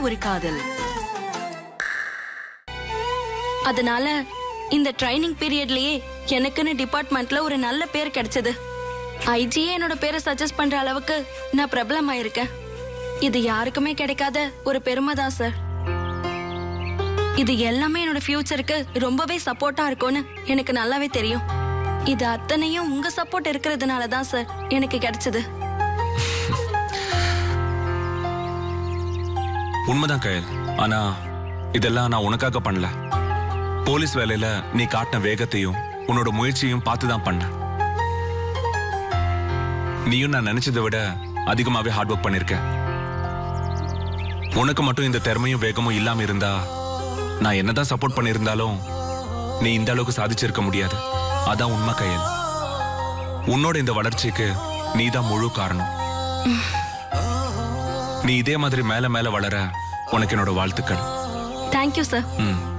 ஒரு காதல் அதனால இந்த ட்ரைனிங் பீரியட்லயே எனக்குன்னு டிபார்ட்மெண்ட்ல ஒரு நல்ல பேர் கிடைச்சது ஐஜியே என்னோட பேரை சஜஸ்ட் பண்ற அளவுக்கு நான் பிரபலமாயிருக்கேன் இது யாருக்குமே கிடைக்காத ஒரு பெருமை தான் சார் இது எல்லாமே என்னோட ஃபியூச்சருக்கு ரொம்பவே சப்போர்ட்டா இருக்கும்னு எனக்கு நல்லாவே தெரியும் இது அத்தனையும் உங்க சப்போர்ட் இருக்கிறதுனால தான் சார் எனக்கு கிடைச்சது உண்மைதான் கயல் ஆனா இதெல்லாம் நான் உனக்காக பண்ணல போலீஸ் வேலையில நீ காட்டின வேகத்தையும் உன்னோட முயற்சியும் பார்த்து தான் பண்ண நீயும் நான் நினைச்சதை விட அதிகமாவே ஹார்ட் ஒர்க் பண்ணிருக்க உனக்கு மட்டும் இந்த திறமையும் வேகமும் இல்லாம இருந்தா நான் என்னதான் சப்போர்ட் பண்ணியிருந்தாலும் நீ இந்த அளவுக்கு சாதிச்சிருக்க முடியாது அதான் உண்மை கயல் உன்னோட இந்த வளர்ச்சிக்கு நீதான் முழு காரணம் நீ இதே மாதிரி மேல மேல வளர உனக்கு என்னோட வாழ்த்துக்கள் தேங்க்யூ சார் ம்